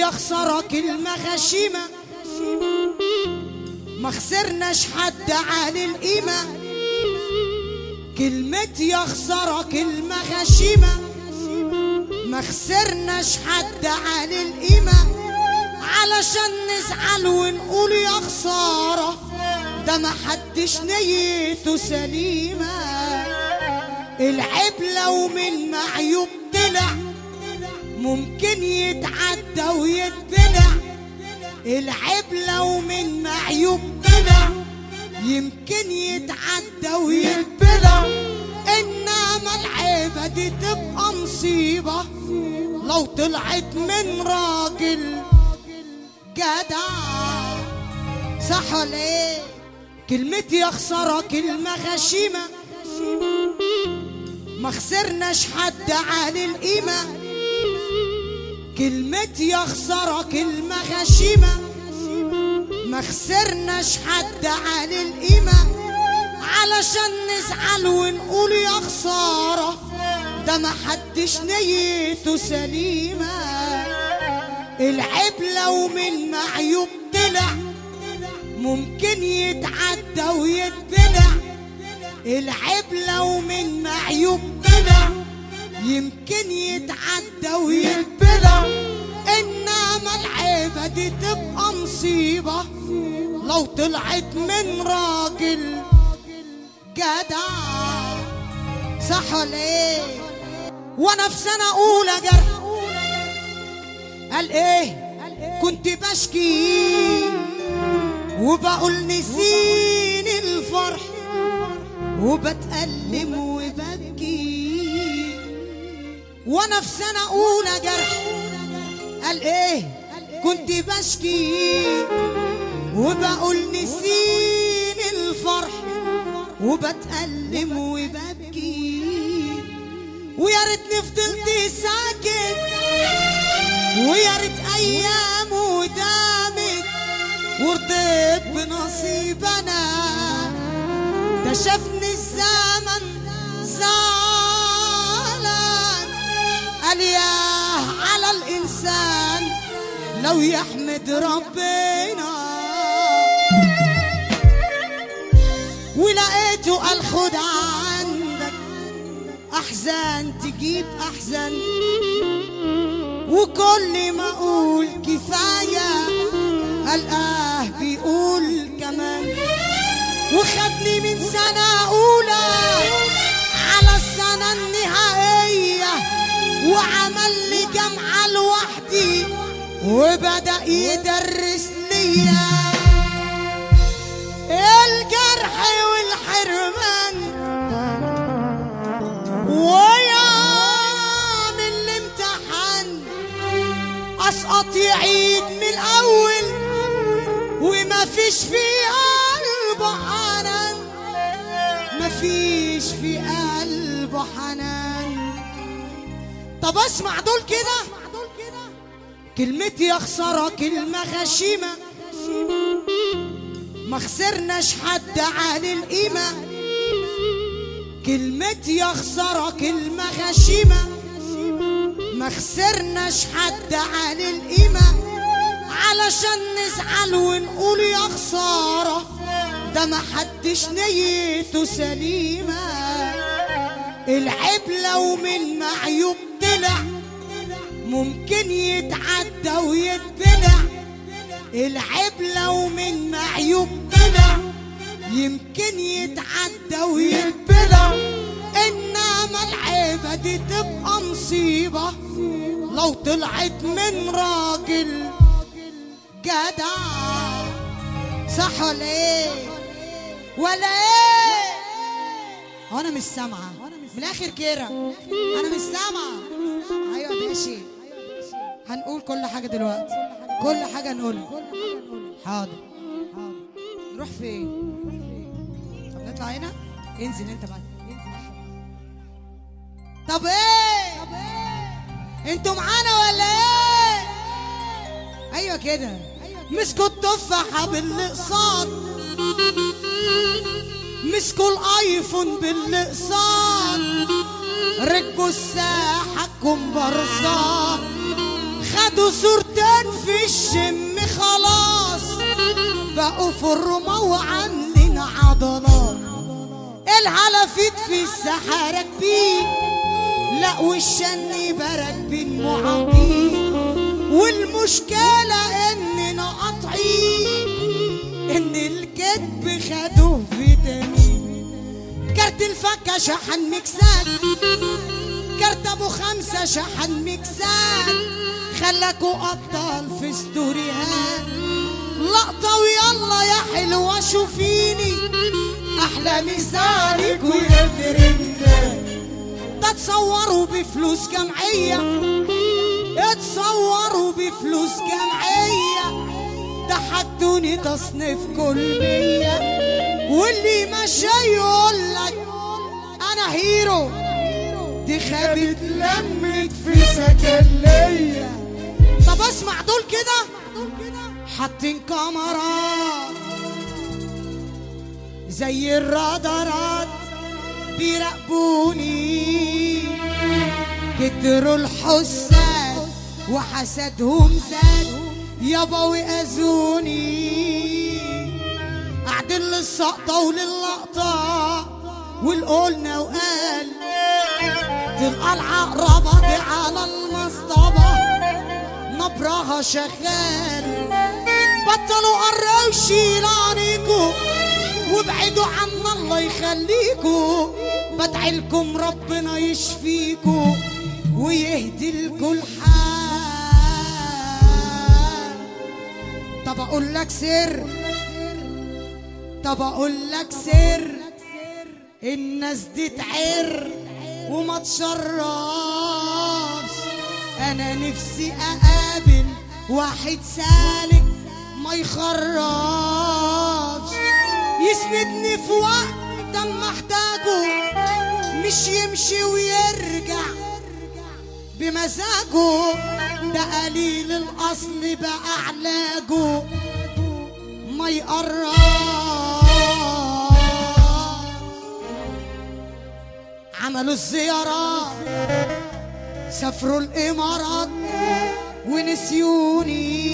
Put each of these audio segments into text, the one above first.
يا خسارة كلمة غشيمة ما خسرناش حد عالي القيمة كلمة يا خسارة كلمة غشيمة ما خسرناش حد عالي القيمة علشان نزعل ونقول يا خسارة ده ما حدش نيته سليمة العيب لو من معيوب طلع ممكن يتعدى ويتبلع العيب لو من معيوب طلع يمكن يتعدى ويتبلع انما العيبة دي تبقى مصيبة لو طلعت من راجل جدع صح ولا ايه كلمتي يا خسارة كلمة غشيمة ما خسرناش حد عالي القيمة كلمتي يا خسارة كلمة غشيمة ما خسرناش حد عالي القيمة علشان نزعل ونقول يا خسارة ده ما حدش نيته سليمة العيب لو من معيوب طلع ممكن يتعدى ويتبلع العيب لو من معيوب طلع يمكن يتعدى ويتبلع انما العيبة دي تبقى مصيبة لو طلعت من راجل جدع صح ولا ايه وانا في سنة اولى جرح قال ايه كنت بشكي وبقول نسيني الفرح وبتألم وببكي وانا في سنة اولى جرح قال ايه كنت بشكي وبقول نسيني الفرح وبتألم وببكي ويا ريتني فضلت ساكت ويا ريت ايام ودامت ورضيت بنصيب انا ده شافني الزمن زعلان قال ياه على الانسان لو يحمد ربنا ولقيته قال خد عندك احزان تجيب احزان وكل ما اقول كفايه قال اه بيقول كمان وخدني من سنه اولى على السنه النهائيه وعمل لي جامعه لوحدي وبدا يدرس ليا الجرح والحرمان ويوم الامتحان اسقط يعيد من الاول وما فيش في قلبه حنان ما فيش في قلبه حنان طب اسمع دول كده كلمتي يا خسارة كلمة غشيمة ما خسرناش حد عالي القيمة كلمتي يا خسارة كلمة غشيمة ما خسرناش حد عالي القيمة علشان نزعل ونقول يا خسارة ده ما حدش نيته سليمة العيب لو من معيوب طلع ممكن يتعدى ويتبلع العيب لو من معيوب طلع يمكن يتعدى ويتبلع انما العيبة دي تبقى مصيبة لو طلعت من راجل جدع صح ولا ايه ولا ايه هو انا مش سامعه من الاخر كده انا مش سامعه ايوه ماشي هنقول كل حاجه دلوقتي كل حاجه نقولها حاضر حاضر نروح فين طب نطلع هنا انزل انت بعد طب ايه انتوا معانا ولا ايه ايوه كده مسكوا التفاحه بالاقساط مسكوا الايفون بالاقساط ركبوا الساحه كومبارسات خدوا صورتين بقوا في الرمى وعاملين عضلات الهلافيت في الساحة راكبين لا والشن راكبين معاقين والمشكلة اننا قاطعين ان الكذب خدوه فيتامين كارت الفكة شحن مكسات كارت ابو خمسة شحن مكسات خلاكوا ابطال في ستوريهات لقطة ويلا يا حلوة شوفيني احلى مثالك ويا فرنجة ده تصوروا بفلوس جمعية اتصوروا بفلوس جمعية ضحكتوني تصنيف كل مية واللي ماشي يقول لك انا هيرو دي خابت لمت في سكلية طب اسمع دول كده حاطين كاميرات زي الرادارات بيراقبوني كتروا الحساد وحسدهم زاد يابا وأذوني قاعدين للسقطة وللقطة والقولنا وقال تلقى العقربة دي على المصطبة نبرها شغال بطلوا قروا شيل عنيكوا وابعدوا عنا الله يخليكوا بدعي لكم ربنا يشفيكوا ويهدي لكم الحال طب اقول لك سر طب اقول لك سر الناس دي تعر وما تشرفش انا نفسي اقابل واحد سالك ما يخرفش يسندني في وقت اما احتاجه مش يمشي ويرجع بمزاجه ده قليل الاصل بقى علاجه ما يقرب عملوا الزيارات سافروا الامارات ونسيوني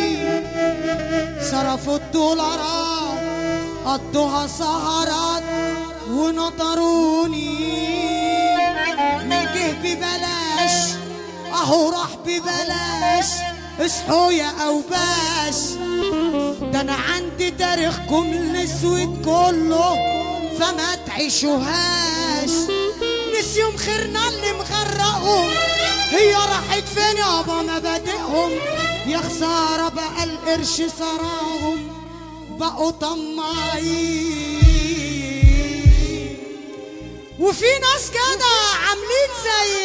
صرفوا الدولارات قضوها سهرات ونطروني من جه ببلاش اهو راح ببلاش اصحوا يا اوباش ده انا عندي تاريخكم الاسود كله فما تعيشوهاش نسيهم خيرنا اللي مغرقهم هي راحت فين يابا مبادئهم يا خسارة بقى القرش سراهم بقوا طماعين وفي ناس كده عاملين زي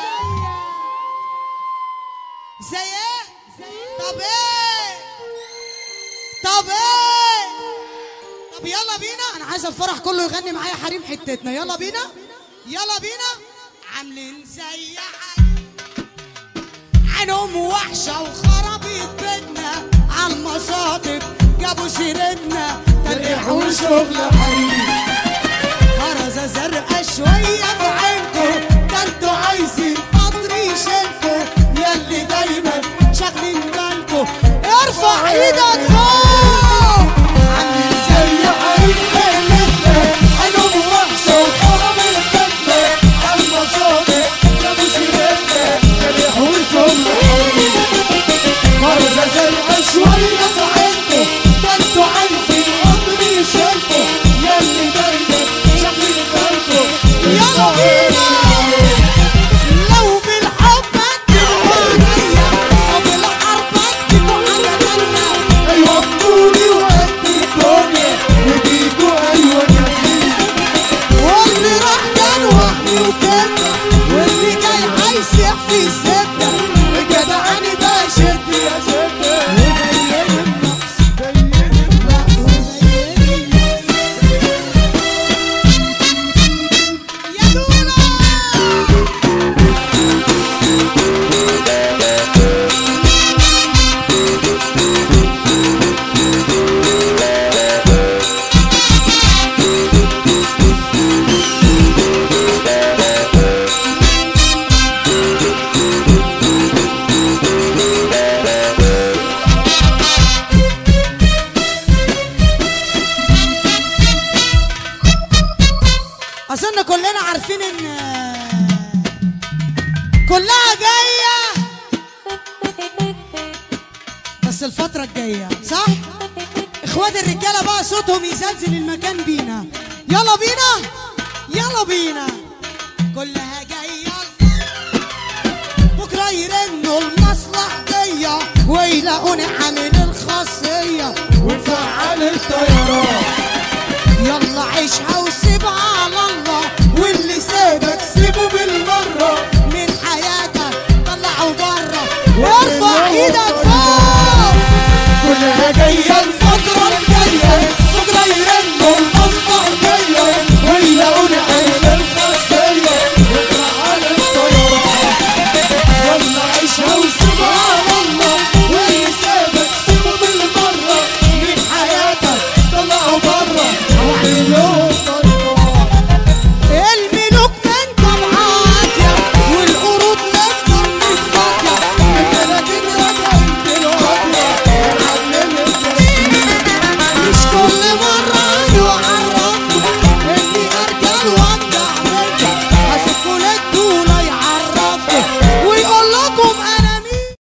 زي ايه طب ايه طب ايه طب يلا بينا انا عايز الفرح كله يغني معايا حريم حتتنا يلا بينا يلا بينا عاملين زي عين عينهم وحشة وخربت بيتنا عالمصادف جابوا سيرتنا تريح وشغل حريم خرزة زرقاء شوية في عينكو ده انتوا عايزين قدر يشيلكو ياللي دايما شاغلين بالكو ارفع ايدك فوق عاملين زي عين حيلتنا عينهم وحشة وخربت بيتنا عالمصادف جابوا سيرتنا تريح وشغل حريم خرزة زرقاء شوية في عينكو ده انتوا عايزين قدر يشيلكو ياللي دايما شاغلين بالكو يلا بينا لو بالحب تبقوا عليا او بالحرب تبقوا على بالنا ايوه بطولي وقد الدنيا وديكوا ايوه كفيل واللي راح كان وهمي وكده واللي جاي هيسيح في سكه الجدع انا بشد يا شده بس الفترة الجاية صح؟ اخوات الرجالة بقى صوتهم يزلزل المكان بينا يلا بينا يلا بينا كلها جاية بكرة يرنوا المصلحجية ويلاقوني عامل الخاصية وفعل الطيران يلا عيشها وسيبها